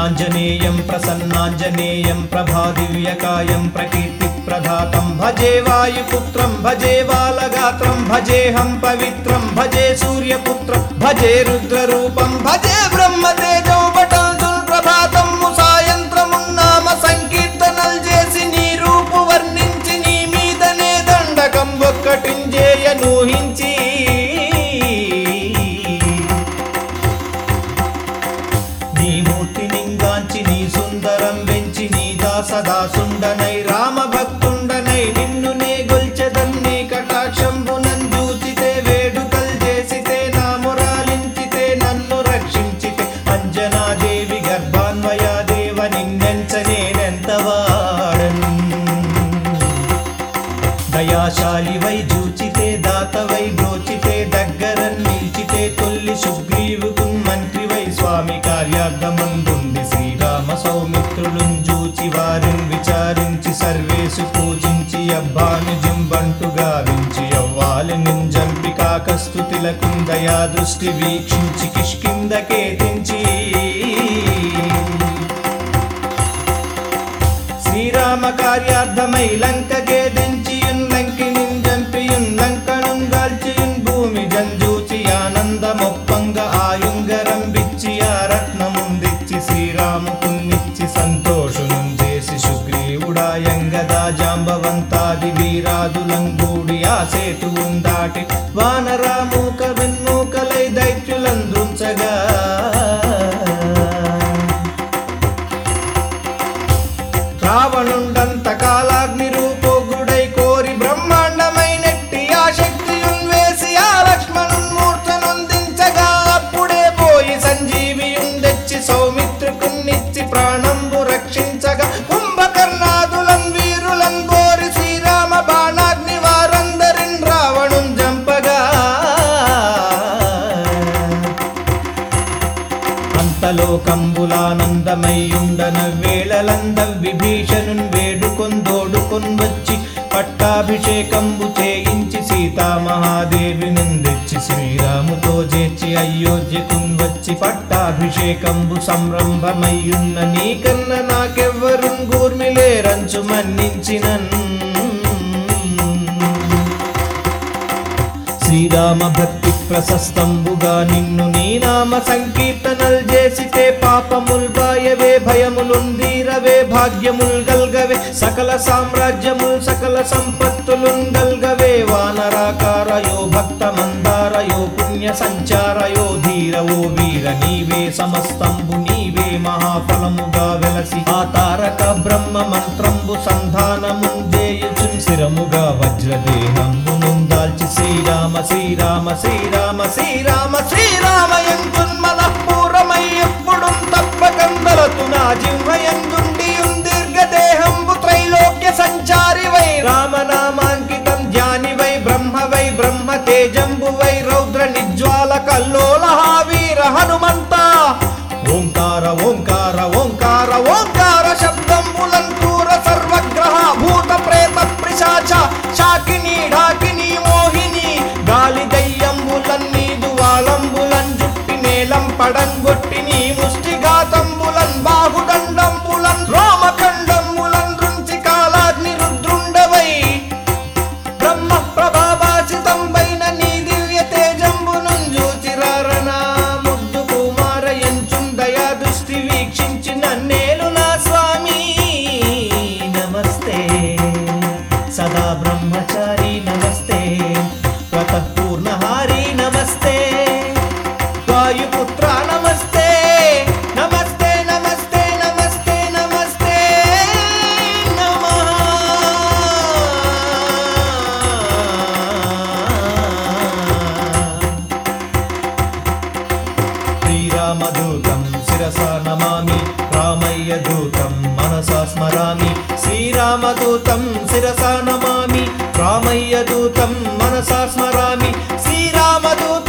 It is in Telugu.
ప్రసన్నాంజనేయం ప్రసన్నాంజనేయం ప్రభాదివ్యకాయం ప్రకీర్తి ప్రధాతం భజే వాయుపుత్రం భజే బాలగాత్రం భజేహం పవిత్రం భజే సూర్యపుత్రం భజే రుద్రరూపం భజే బ్రహ్మతేజో బటల్దుల్ ప్రభాతం సాయంత్రమున్నామ సంకీర్తనలు చేసి నీ రూపు వర్ణించి నీ మీదనే దండకం ఒక్కటింజేయ నూహించి నీ మూర్తి నింగాంచి నీ సుందరం వెంచి నీ దాసదాసుండనై రామ భక్తుండనై నిన్ను నే గొల్చెదన్ని కటాక్షంబునందూచితే వేడుకల్ చేసితే నా మురాలించితే నన్ను రక్షించితే అంజనాదేవి గర్భాన్వయా దేవ నిన్నెంచ నేనెంత వాడను దయాశాలి వై జూచితే దాతవై బ్రోచితే దగ్గర నిలిచితే తొల్లి సుగ్రీవుకు మంత్రి వై స్వామి కార్యార్థమందుండి శ్రీరామ సౌమిత్రులున్ జూచి వారిని విచారించి సర్వేసు పూజించి అబ్బాను జింబంటు గావించి అవ్వాలి నింజంపి కాకస్తుతిలకు దయా దృష్టి వీక్షించి కిష్కిందకే దించి శ్రీరామ కార్యార్థమై లంకగే దించియున్ లంకినిన్ జంపియున్ లంకనున్ గాల్చియున్ భూమి జంజూచి ఆనందమొప్పంగ ఆయుంగరం బిచ్చి ఆ రత్నముందిచ్చి శ్రీరాముకున్నిచ్చి సంతోషును చేసి సుగ్రీవుడాయంగదా జాంబవంతాది వీరాదులంగూడి ఆ సేతువుం దాటి వానరామూక వెన్మూకలై దైత్యులందుంచగా రావణుండంత కాలాగ్ని రూపోగుడై కోరి బ్రహ్మాండమైనట్టి ఆ శక్తియున్ వేసి ఆ లక్ష్మణున్ మూర్తనొందించగా అప్పుడే పోయి సంజీవియున్ తెచ్చి సౌమిత్రుకున్నిచ్చి ప్రాణంబు రక్షించగా కుంభకర్ణాదులన్ వీరులన్ కోరి శ్రీరామ బాణాగ్ని వారందరిన్ రావణున్ జంపగా అంతలోకంబులానందమయ్యుండన వేళలంద విభీషణున్ వేడుకొందోడుకొన్ వచ్చి పట్టాభిషేకంబు చేయించి సీతామహాదేవి నిందెచ్చి శ్రీరాముతో చేర్చి అయోధ్యకున్ వచ్చి పట్టాభిషేకంబు సంరంభమయ్యున్న నీకన్న నాకెవ్వరున్ గూర్మిలేరంచు మన్నించినన్ శ్రీరామ భక్తి ప్రశస్తంబుగా నిన్ను నీ నామ సంకీర్తనల్ చేసితే పాపముల్ బాయవే భయములుందీరవే భాగ్యముల్ గల్గవే సకల సామ్రాజ్యముల్ సకల సంపత్తులున్ గల్గవే వానరాకారయో భక్త మందారయో పుణ్య సంచారయో ధీరవో వీర నీవే సమస్తంబు నీవే మహాఫలముగా వెలసి ఆ తారక బ్రహ్మ మంత్రంబు సంధానముందేయుచున్ శిరముగా వజ్రదేహంబును దాల్చి శ్రీరామ శ్రీరామ శ్రీరామ శ్రీరామ శ్రీరామ ఎంతున్మద పూరమై ఎప్పుడు తప్పకందలతు నా జిహ్వయందుండి దీర్ఘదేహంబు త్రైలోక్య సంచారి వై రామనామాంకితం ధ్యాని వై బ్రహ్మ వై బ్రహ్మ తేజంబు వై రౌద్ర నిజ్వాల కల్లోల వీర హనుమంత ఓంకార ఓంకార ఓంకార ఓంకార శబ్దంబులన్ క్రూర సర్వగ్రహ భూత ప్రేత పిశాచ శాకిని ఢాకిని మోహిని గాలి దయ్యంబులన్ నీదు వాలంబులన్ జుట్టి నేలం పడంగొట్టి నీ ముష్టిఘాతంబులన్ బాహుదండంబులన్ రోమఖండంబులన్ రుంచి కాలాగ్ని రుద్రుండవై బ్రహ్మ ప్రభావాసితంబైన నీ దివ్య తేజంబునుంజూచిరారనా ముద్దు కుమార ఎంచున్ దయా దృష్టి వీక్షించి నన్నేలు నా స్వామి నమస్తే సదా బ్రహ్మచారి నమస్తే స్వతః పూర్ణహారి నమస్తే వాయుపుత్ర నమస్తే నమస్తే నమస్తే నమస్తే నమస్తే నమః శ్రీరామదూతం శిరసా నమామి రామయ్య దూతం మనసా స్మరామి శ్రీరామదూతం శిరసా నమామి రామయ్య దూతం మనసా స్మరామి శ్రీరామదూతం